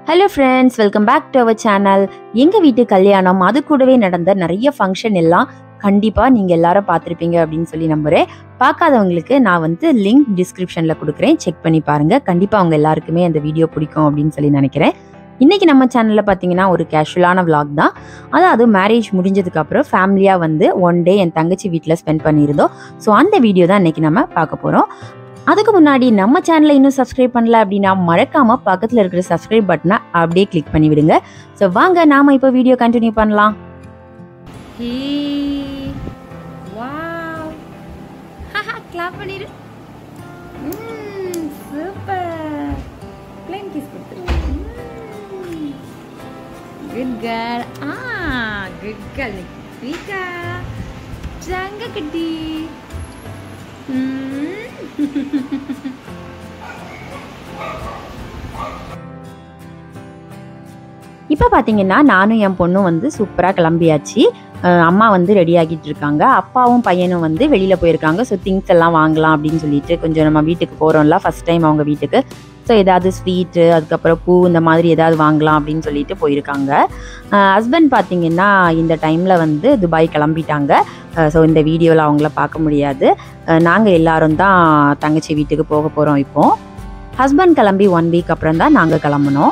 Hello friends welcome back to our channel எங்கள் வீட்டு கல்யாணம் அது கூடவே நடந்த நிறைய ஃபங்க்ஷன் எல்லாம் கண்டிப்பாக நீங்கள் எல்லாரும் பார்த்துருப்பீங்க அப்படின்னு சொல்லி நம்புகிறேன் பார்க்காதவங்களுக்கு நான் வந்து லிங்க் டிஸ்கிரிப்ஷனில் கொடுக்குறேன் செக் பண்ணி பாருங்கள் கண்டிப்பாக அவங்க எல்லாருக்குமே அந்த வீடியோ பிடிக்கும் அப்படின்னு சொல்லி நினைக்கிறேன் இன்றைக்கி நம்ம சேனலில் பார்த்தீங்கன்னா ஒரு கேஷுவலான vlog தான் அதாவது மேரேஜ் முடிஞ்சதுக்கப்புறம் ஃபேமிலியாக வந்து ஒன் டே என் தங்கச்சி வீட்டில் ஸ்பெண்ட் பண்ணியிருந்தோம் ஸோ அந்த வீடியோ தான் இன்றைக்கி நம்ம பார்க்க போகிறோம் அதுக்கு முன்னாடி நம்ம சேனலை இன்னும் சப்ஸ்கிரைப் பண்ணல அப்படின்னா மறக்காம பக்கத்தில் இருக்கிற சப்ஸ்கிரைப் பட்டனை அப்படியே கிளிக் பண்ணி விடுங்க ஸோ வாங்க நாம இப்போ வீடியோ கண்டினியூ பண்ணலாம் வாவ் ஹஹா கிளாப் பண்ணிரு சூப்பர் பிளேன் கிஸ் கொடுத்துரு குட் கேர்ள் ஆ குட் கேர்ள் ரீகா ஜங்க கட்டி இப்போ பார்த்தீங்கன்னா நானும் என் பொண்ணும் வந்து சூப்பராக கிளம்பியாச்சு அஹ் அம்மா வந்து ரெடி ஆகிட்டு இருக்காங்க அப்பாவும் பையனும் வந்து வெளியில் போயிருக்காங்க ஸோ திங்ஸ் எல்லாம் வாங்கலாம் அப்படின்னு சொல்லிட்டு கொஞ்சம் நம்ம வீட்டுக்கு போகிறோம்ல ஃபர்ஸ்ட் டைம் அவங்க வீட்டுக்கு ஸோ ஏதாவது ஸ்வீட்டு அதுக்கப்புறம் பூ இந்த மாதிரி ஏதாவது வாங்கலாம் அப்படின்னு சொல்லிட்டு போயிருக்காங்க ஹஸ்பண்ட் பார்த்தீங்கன்னா இந்த டைமில் வந்து துபாய் கிளம்பிட்டாங்க ஸோ இந்த வீடியோவில் அவங்கள பார்க்க முடியாது நாங்கள் எல்லாரும் தான் தங்கச்சி வீட்டுக்கு போக போகிறோம் இப்போ ஹஸ்பண்ட் கிளம்பி ஒன் வீக் அப்புறம் தான் நாங்கள் கிளம்புனோம்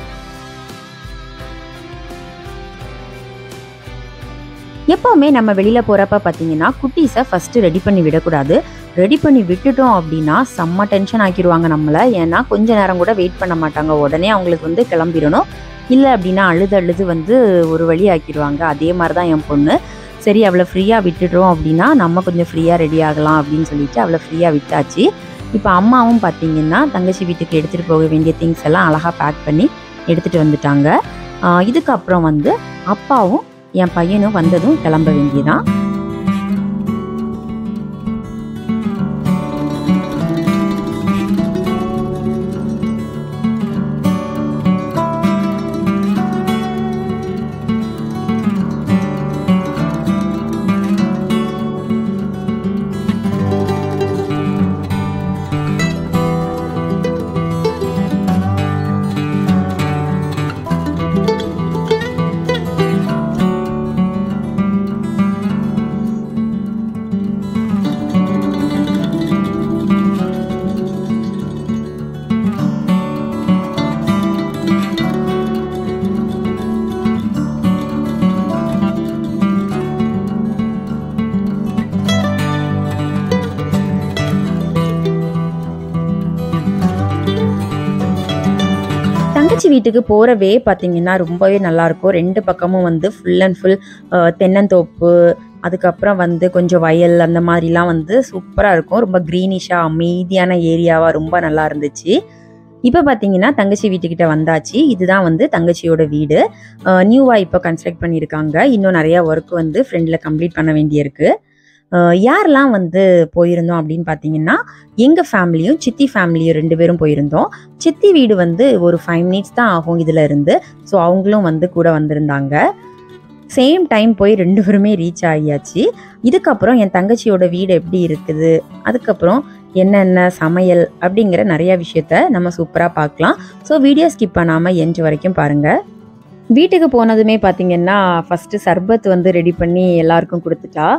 எப்போவுமே நம்ம வெளியில் போகிறப்ப பார்த்தீங்கன்னா குட்டீஸை ஃபஸ்ட்டு ரெடி பண்ணி விடக்கூடாது ரெடி பண்ணி விட்டுட்டோம் அப்படின்னா செம்ம டென்ஷன் ஆக்கிடுவாங்க நம்மளை ஏன்னா கொஞ்ச நேரம் கூட வெயிட் பண்ண மாட்டாங்க உடனே அவங்களுக்கு வந்து கிளம்பிடணும் இல்லை அப்படின்னா அழுது அழுது வந்து ஒரு வழி ஆக்கிடுவாங்க அதே மாதிரி தான் என் பொண்ணு சரி அவளை ஃப்ரீயாக விட்டுட்டோம் அப்படின்னா நம்ம கொஞ்சம் ஃப்ரீயாக ரெடி ஆகலாம் அப்படின்னு சொல்லிட்டு அவளை ஃப்ரீயாக விட்டாச்சு இப்போ அம்மாவும் பார்த்தீங்கன்னா தங்கச்சி வீட்டுக்கு எடுத்துகிட்டு போக வேண்டிய திங்ஸ் எல்லாம் அழகாக பேக் பண்ணி எடுத்துகிட்டு வந்துட்டாங்க ஆஹ் இதுக்கப்புறம் வந்து அப்பாவும் என் பையனும் வந்ததும் கிளம்ப வேண்டியதான் தங்கச்சி வீட்டுக்கு போகிறவே பார்த்தீங்கன்னா ரொம்பவே நல்லாயிருக்கும் ரெண்டு பக்கமும் வந்து ஃபுல் அண்ட் ஃபுல் தென்னந்தோப்பு அதுக்கப்புறம் வந்து கொஞ்சம் வயல் அந்த மாதிரிலாம் வந்து சூப்பராக இருக்கும் ரொம்ப க்ரீனிஷாக அமைதியான ஏரியாவாக ரொம்ப நல்லா இருந்துச்சு இப்போ பார்த்தீங்கன்னா தங்கச்சி வீட்டுக்கிட்ட வந்தாச்சு இதுதான் வந்து தங்கச்சியோட வீடு நியூவாக இப்போ கன்ஸ்ட்ரக்ட் பண்ணியிருக்காங்க இன்னும் நிறையா ஒர்க் வந்து ஃப்ரெண்டில் கம்ப்ளீட் பண்ண வேண்டியிருக்கு அஹ் யாரெல்லாம் வந்து போயிருந்தோம் அப்படின்னு பார்த்தீங்கன்னா எங்கள் ஃபேமிலியும் சித்தி ஃபேமிலியும் ரெண்டு பேரும் போயிருந்தோம் சித்தி வீடு வந்து ஒரு ஃபைவ் மினிட்ஸ் தான் ஆகும் இதில் இருந்து ஸோ அவங்களும் வந்து கூட வந்திருந்தாங்க சேம் டைம் போய் ரெண்டு பேருமே ரீச் ஆகியாச்சு இதுக்கப்புறம் என் தங்கச்சியோட வீடு எப்படி இருக்குது அதுக்கப்புறம் என்னென்ன சமையல் அப்படிங்கிற நிறைய விஷயத்த நம்ம சூப்பராக பார்க்கலாம் ஸோ வீடியோ ஸ்கிப் பண்ணாமல் எஞ்சி வரைக்கும் பாருங்கள் வீட்டுக்கு போனதுமே பார்த்தீங்கன்னா ஃபஸ்ட்டு சர்பத் வந்து ரெடி பண்ணி எல்லாருக்கும் கொடுத்துட்டா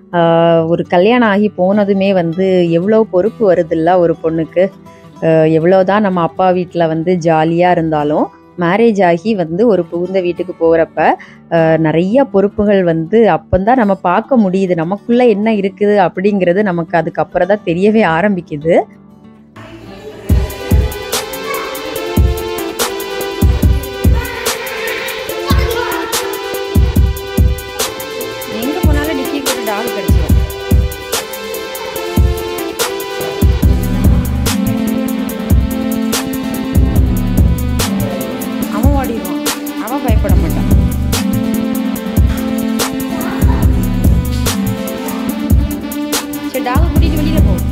ஆஹ் ஒரு கல்யாணம் ஆகி போனதுமே வந்து எவ்வளோ பொறுப்பு வருதில்ல ஒரு பொண்ணுக்கு ஆஹ் எவ்வளோதான் நம்ம அப்பா வீட்டில் வந்து ஜாலியாக இருந்தாலும் மேரேஜ் ஆகி வந்து ஒரு புகுந்த வீட்டுக்கு போகிறப்ப நிறைய பொறுப்புகள் வந்து அப்பந்தான் நம்ம பார்க்க முடியுது நமக்குள்ள என்ன இருக்குது அப்படிங்கிறது நமக்கு அதுக்கப்புறம் தான் தெரியவே ஆரம்பிக்குது எங்க போனாலும் டிக்கி போட்டு டால் கிடைச்சிடும் அவன் ஓடிடுவான் அவன் பயப்பட மாட்டான் சரி டாக கூட்டிட்டு வெளியில போ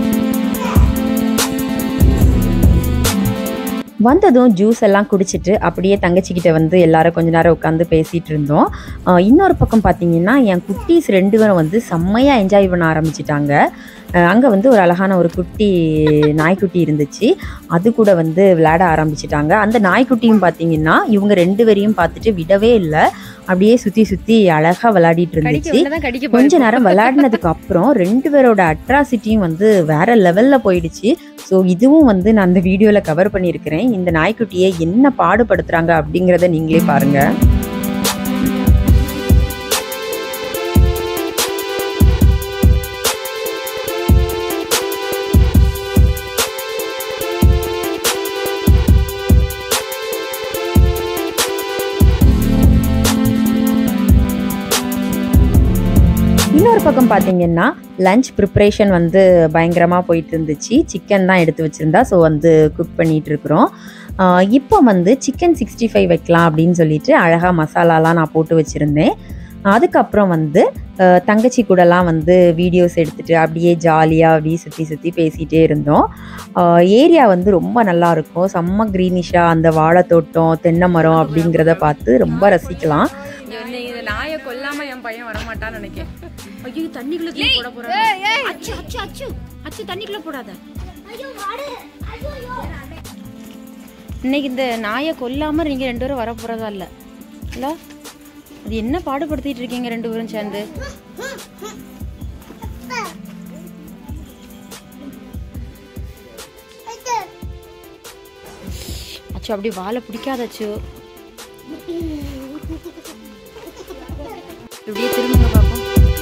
வந்ததும் ஜூஸ் எல்லாம் குடிச்சிட்டு அப்படியே தங்கச்சிக்கிட்ட வந்து எல்லாரும் கொஞ்ச நேரம் உட்காந்து பேசிட்டு இருந்தோம் ஆஹ் இன்னொரு பக்கம் பார்த்தீங்கன்னா என் குட்டீஸ் ரெண்டு பேரும் வந்து செம்மையாக என்ஜாய் பண்ண ஆரம்பிச்சிட்டாங்க அங்கே வந்து ஒரு அழகான ஒரு குட்டி நாய்க்குட்டி இருந்துச்சு அது கூட வந்து விளையாட ஆரம்பிச்சிட்டாங்க அந்த நாய்க்குட்டியும் பார்த்தீங்கன்னா இவங்க ரெண்டு பேரையும் பார்த்துட்டு விடவே இல்லை அப்படியே சுற்றி சுற்றி அழகாக விளையாடிட்டு இருந்துச்சு கடிக்க கொஞ்ச நேரம் விளையாடினதுக்கு அப்புறம் ரெண்டு பேரோட அட்ராசிட்டியும் வந்து வேற லெவல்ல போயிடுச்சு ஸோ இதுவும் வந்து நான் அந்த வீடியோவில் கவர் பண்ணியிருக்கிறேன் இந்த நாய்க்குட்டியை என்ன பாடுபடுத்துறாங்க அப்படிங்கிறத நீங்களே பாருங்க இன்னொரு பக்கம் பார்த்தீங்கன்னா லஞ்ச் ப்ரிப்ரேஷன் வந்து பயங்கரமாக போயிட்டு இருந்துச்சு சிக்கன் தான் எடுத்து வச்சுருந்தா ஸோ வந்து குக் பண்ணிட்டு இருக்கிறோம் ஆஹ் இப்போ வந்து சிக்கன் சிக்ஸ்டி ஃபைவ் வைக்கலாம் அப்படின்னு சொல்லிட்டு அழகாக மசாலாலாம் நான் போட்டு வச்சுருந்தேன் அதுக்கப்புறம் வந்து ஆஹ் தங்கச்சி கூடலாம் வந்து வீடியோஸ் எடுத்துட்டு அப்படியே ஜாலியாக அப்படியே சுற்றி சுற்றி பேசிகிட்டே இருந்தோம் ஏரியா வந்து ரொம்ப நல்லா இருக்கும் செம்ம க்ரீனிஷாக அந்த வாழைத்தோட்டம் தென்னை மரம் அப்படிங்கிறத பார்த்து ரொம்ப ரசிக்கலாம் என்னை இந்த நாயை கொல்லாம என் பையன் வர மாட்டான்னு நினைக்கிறேன் ஐயோ தண்ணிக்குள்ள தூக்கி போட போறாங்க அச்சு அச்சு அச்சு அச்சு தண்ணிக்குள்ள போடாத இன்னைக்கு இந்த நாயை கொல்லாம நீங்க ரெண்டு பேரும் வர போறதா இல்ல இல்ல அது என்ன பாடுபடுத்திட்டு இருக்கீங்க ரெண்டு பேரும் சேர்ந்து அச்சு அப்படி வாழை பிடிக்காதச்சு இப்படியே திரும்புங்க பாப்போம்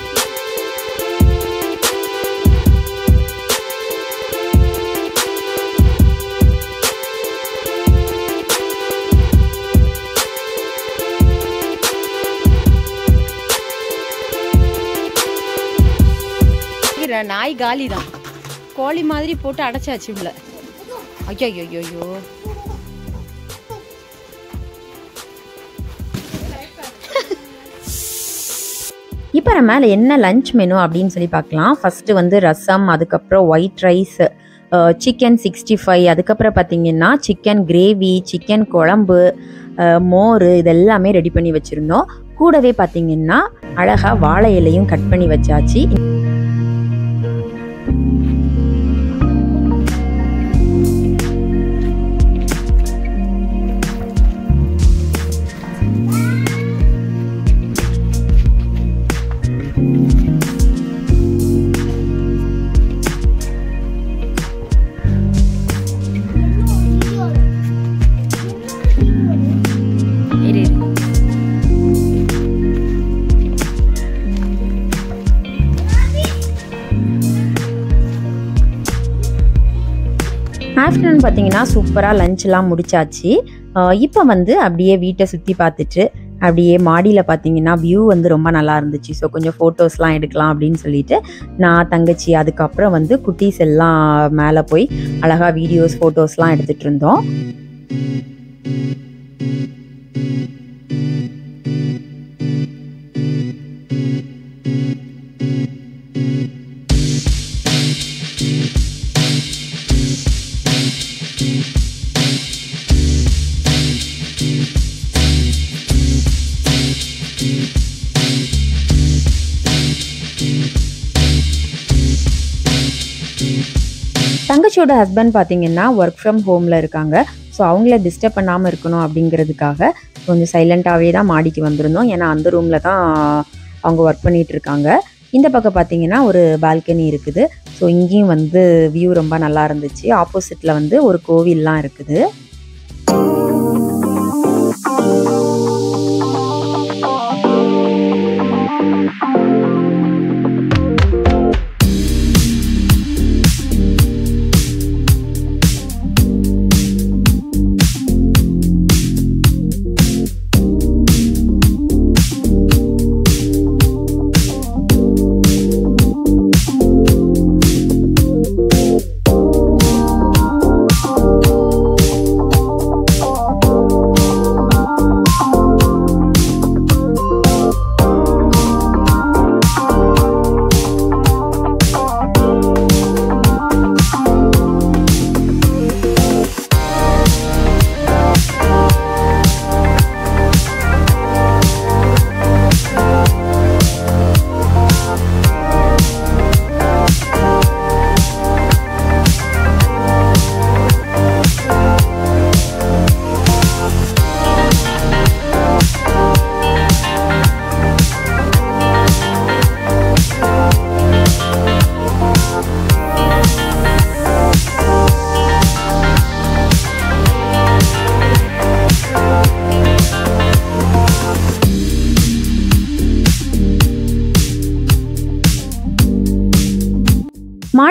இரு, நாய் காலி தான் கோழி மாதிரி போட்டு அடைச்சாச்சு உள்ள ஐயோ ஐயோ ஐயோ இப்போ நம்ம அதில் என்ன லஞ்ச் மெனு அப்படின்னு சொல்லி பார்க்கலாம் ஃபஸ்ட்டு வந்து ரசம் அதுக்கப்புறம் white rice chicken sixty five அதுக்கப்புறம் பார்த்தீங்கன்னா சிக்கன் கிரேவி சிக்கன் குழம்பு அஹ், மோர் இதெல்லாமே ரெடி பண்ணி வச்சுருந்தோம் கூடவே பார்த்தீங்கன்னா அழகாக வாழை இலையும் கட் பண்ணி வச்சாச்சு இரு இரு. ஆஃப்டர்நூன் பார்த்தீங்கன்னா சூப்பராக லஞ்ச்லாம் முடிச்சாச்சு இப்போ வந்து அப்படியே வீட்டை சுற்றி பார்த்துட்டு அப்படியே மாடியில் பார்த்தீங்கன்னா வியூ வந்து ரொம்ப நல்லா இருந்துச்சு ஸோ கொஞ்சம் ஃபோட்டோஸ்லாம் எடுக்கலாம் அப்படின்னு சொல்லிட்டு நான் தங்கச்சி அதுக்கப்புறம் வந்து குட்டீஸ் எல்லாம் மேலே போய் அழகாக வீடியோஸ் ஃபோட்டோஸ்லாம் எடுத்துகிட்டு இருந்தோம் தங்கச்சியோட ஹஸ்பண்ட் பார்த்தீங்கன்னா ஒர்க் ஃப்ரம் ஹோமில் இருக்காங்க ஸோ அவங்கள டிஸ்டர்ப் பண்ணாமல் இருக்கணும் அப்படிங்கிறதுக்காக கொஞ்சம் சைலண்ட்டாகவே தான் மாடிக்கு வந்திருந்தோம் ஏன்னா அந்த ரூமில் தான் அவங்க ஒர்க் பண்ணிட்டு இருக்காங்க இந்த பக்கம் பார்த்தீங்கன்னா ஒரு பால்கனி இருக்குது ஸோ இங்கேயும் வந்து வியூ ரொம்ப நல்லா இருந்துச்சு ஆப்போசிட்டில் வந்து ஒரு கோவில்லாம் இருக்குது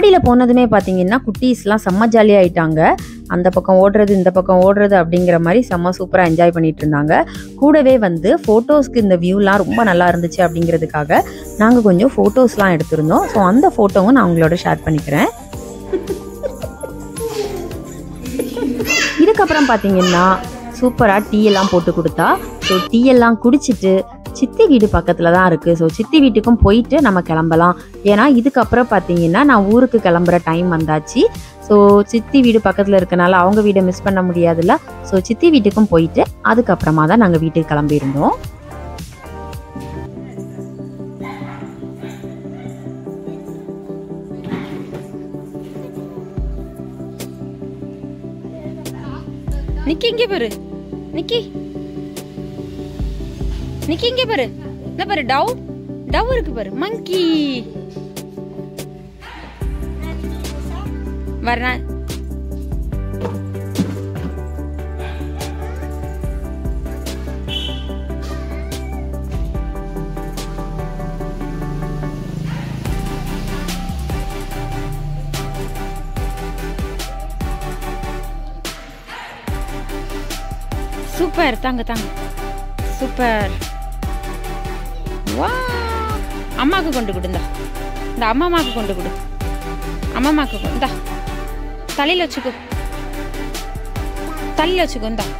வெளியில் போனதுமே பார்த்தீங்கன்னா குட்டீஸ்லாம் செம்ம ஜாலியாக ஆயிட்டாங்க அந்த பக்கம் ஓடுறது இந்த பக்கம் ஓடுறது அப்படிங்கிற மாதிரி செம்ம சூப்பராக என்ஜாய் பண்ணிட்டு இருந்தாங்க கூடவே வந்து ஃபோட்டோஸ்க்கு இந்த வியூலாம் ரொம்ப நல்லா இருந்துச்சு அப்படிங்கிறதுக்காக நாங்கள் கொஞ்சம் ஃபோட்டோஸ்லாம் எடுத்திருந்தோம் ஸோ அந்த ஃபோட்டோவும் நான் உங்களோட ஷேர் பண்ணிக்கிறேன் இதுக்கப்புறம் பார்த்தீங்கன்னா சூப்பராக டீ எல்லாம் போட்டு கொடுத்தா ஸோ டீ எல்லாம் குடிச்சிட்டு சித்தி வீடு பக்கத்தில் தான் இருக்குது ஸோ சித்தி வீட்டுக்கும் போயிட்டு நம்ம கிளம்பலாம் ஏன்னா இதுக்கப்புறம் பார்த்தீங்கன்னா நான் ஊருக்கு கிளம்புற டைம் வந்தாச்சு ஸோ சித்தி வீடு பக்கத்தில் இருக்கனால அவங்க வீடை மிஸ் பண்ண முடியாதுல்ல ஸோ சித்தி வீட்டுக்கும் போயிட்டு அதுக்கப்புறமா தான் நாங்கள் வீட்டுக்கு கிளம்பியிருந்தோம் நிக்கி இங்கே பாரு நிக்கி நிக்கி இங்கே பாரு இந்த பாரு டவ் டவ் இருக்கு பாரு மங்கி வரணா சூப்பர் தாங்க தாங்க சூப்பர் வா அம்மாவுக்கு கொண்டு கொடு இந்தா இந்த அம்மாமாக்கு கொண்டு கொடு அம்மாமாக்கு கொண்டு இந்தா தலையில வச்சுக்கோ தலையில வச்சுக்கோ இந்தா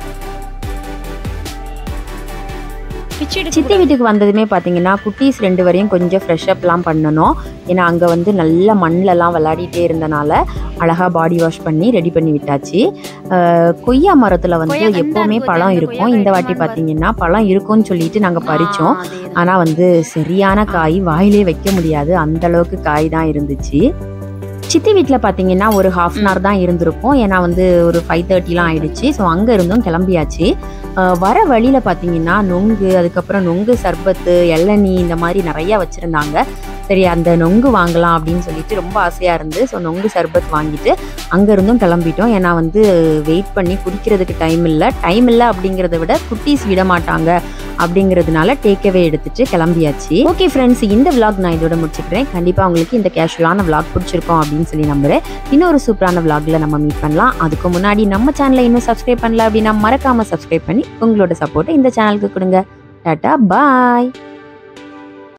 பிச்சு எடுக்க சித்தி வீட்டுக்கு வந்ததுமே பார்த்தீங்கன்னா குட்டீஸ் ரெண்டு வரையும் கொஞ்சம் ஃப்ரெஷ் அப்லாம் பண்ணணும் ஏன்னா அங்கே வந்து நல்ல மண்ணிலலாம் விளையாடிட்டே இருந்தனால அழகாக பாடி வாஷ் பண்ணி ரெடி பண்ணி விட்டாச்சு அஹ் கொய்யா மரத்தில் வந்து கொய்யா கண்டா எப்போவுமே இருக்கும் பழம் இந்த இருக்கும் கொய்யா இந்த காய் வாட்டி எடுத்துன்னு பார்த்தீங்கன்னா பழம் இருக்கும்னு சொல்லிட்டு நாங்கள் பறித்தோம் ஆ, அதேதான். ஆனால் வந்து சரியான காய் வாயிலே வைக்க முடியாது அந்த அளவுக்கு காய் தான் இருந்துச்சு சித்தி வீட்டில் பார்த்தீங்கன்னா ஒரு ஹாஃப் அன் ஹவர் தான் இருந்திருக்கும் ஏன்னா வந்து ஒரு ஃபைவ் தேர்ட்டிலாம் ஆயிடுச்சு ஸோ அங்கே இருந்தும் கிளம்பியாச்சு அஹ் வர வழியில் பார்த்தீங்கன்னா நொங்கு அதுக்கப்புறம் நொங்கு சர்பத்து இளநீ இந்த மாதிரி நிறையா வச்சுருந்தாங்க சரி அந்த நொங்கு வாங்கலாம் அப்படின்னு சொல்லிட்டு ரொம்ப ஆசையாக இருந்து ஸோ நொங்கு சர்பத் வாங்கிட்டு அங்கே இருந்தும் கிளம்பிட்டோம் ஏன்னா வந்து வெயிட் பண்ணி குடிக்கிறதுக்கு டைம் இல்லை டைம் இல்லை அப்படிங்கிறத விட குட்டீஸ் விட மாட்டாங்க அப்படிங்கிறதுனால டேக்அவே எடுத்துட்டு கிளம்பியாச்சு ஓகே ஃப்ரெண்ட்ஸ் இந்த vlog நான் இதோட முடிச்சுக்கிறேன் கண்டிப்பாக உங்களுக்கு இந்த கேஷுவலான vlog பிடிச்சிருக்கோம் அப்படின்னு சொல்லி நம்புறேன் இன்னொரு சூப்பரான vlogல நம்ம மீட் பண்ணலாம் அதுக்கு முன்னாடி நம்ம சேனலை இன்னும் சப்ஸ்கிரைப் பண்ணல அப்படின்னா மறக்காம சப்ஸ்கிரைப் பண்ணி உங்களோட சப்போர்ட்டை இந்த சேனலுக்கு கொடுங்க டாட்டா பாய்